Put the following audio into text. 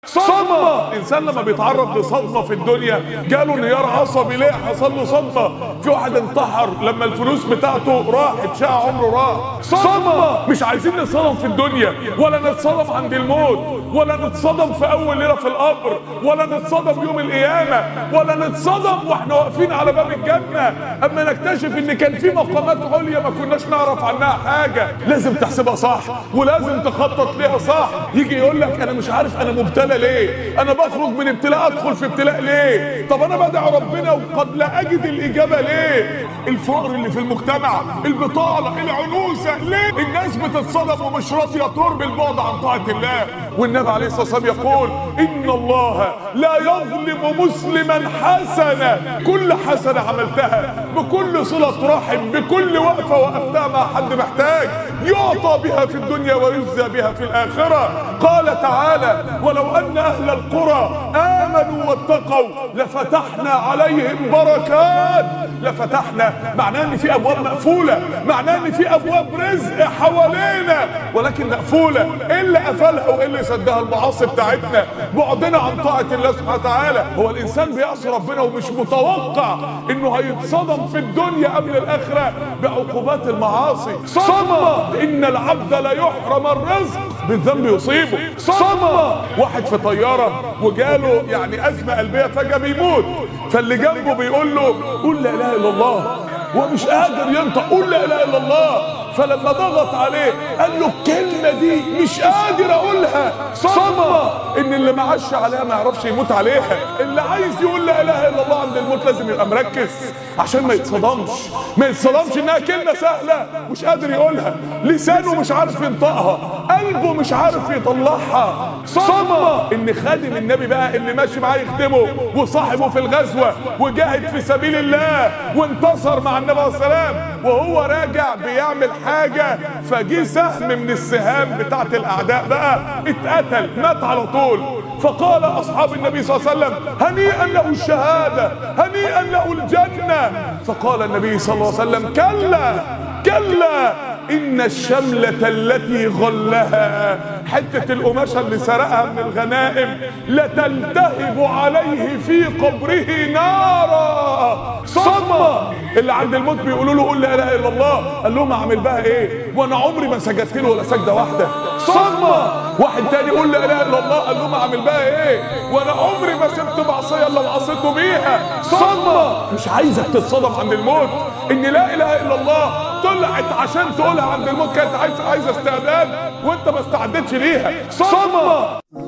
صدمة انسان لما بيتعرض لصدمة في الدنيا جاله انهيار عصبي ليه حصل له صدمة في واحد انتحر لما الفلوس بتاعته راحت شقى عمره راح صدمة مش عايزين نتصدم في الدنيا ولا نتصدم عند الموت ولا نتصدم في اول ليلة في القبر ولا نتصدم يوم القيامة ولا نتصدم واحنا واقفين على باب الجنة اما نكتشف ان كان في مقامات عليا ما كناش نعرف عنها حاجة لازم تحسبها صح ولازم تخطط ليها صح يجي يقول لك انا مش عارف انا مبتلى ليه انا بخرج من ابتلاء ادخل في ابتلاء ليه طب انا بدعي ربنا وقد لا اجد الاجابه ليه الفقر اللي في المجتمع البطاله العنوسه ليه الناس بتتصدم ومش راضيه تربي البعد عن طاعه الله والنبي عليه الصلاه والسلام يقول ان الله لا يظلم مسلما حسنه كل حسنه عملتها بكل صله رحم بكل وقفه وقفتها مع حد محتاج يعطى بها في الدنيا ويجزى بها في الاخره قال تعالى ولو ان اهل القرى امنوا واتقوا لفتحنا عليهم بركات لفتحنا معناه ان في ابواب مقفوله معناه ان في ابواب رزق حوالينا ولكن مقفوله ايه اللي قفلها وايه اللي سدها المعاصي بتاعتنا بعدنا عن طاعه الله سبحانه وتعالى هو الانسان بيعصي ربنا ومش متوقع انه هيتصدم في الدنيا قبل الاخره بعقوبات المعاصي صدمه ان العبد لا يحرم الرزق بالذنب يصيبه صدمه واحد في طياره وجاله يعني ازمه قلبيه فجاه بيموت فاللي جنبه بيقول له قول لا اله الا الله هو مش قادر ينطق قول لا اله الا الله فلما ضغط عليه قال له الكلمة دي مش قادر اقولها صدمة ان اللي معاش عليها ما يعرفش يموت عليها اللي عايز يقول لا اله الا الله عند الموت لازم يبقى مركز عشان ما يتصدمش ما يتصدمش انها كلمة سهلة مش قادر يقولها لسانه مش عارف ينطقها قلبه مش عارف يطلعها صدمة ان خادم النبي بقى اللي ماشي معاه يخدمه وصاحبه في الغزوة وجاهد في سبيل الله وانتصر مع النبي عليه السلام وهو راجع بيعمل حاجة فجي سهم من السهام بتاعت الأعداء بقى اتقتل مات على طول فقال أصحاب النبي صلى الله عليه وسلم هنيئا له الشهادة هنيئا له الجنة فقال النبي صلى الله عليه وسلم كلا كلا إن الشملة التي غلها حتة القماشة اللي سرقها من الغنائم لتلتهب عليه في قبره نارا صدمة اللي عند الموت بيقولوا له قول لا إله إلا الله قال لهم أعمل بها إيه وأنا عمري ما سجدت له ولا سجدة واحدة صدمة واحد تاني يقول لا إله إلا الله قال لهم أعمل بها إيه وأنا عمري ما سبت معصية إلا وعصيته بيها صدمة مش عايزك تتصدم عند الموت إن لا إله إلا الله طلعت عشان تقولها عند الموت كانت عايزه عايزه استعداد وانت ما استعدتش ليها صدمه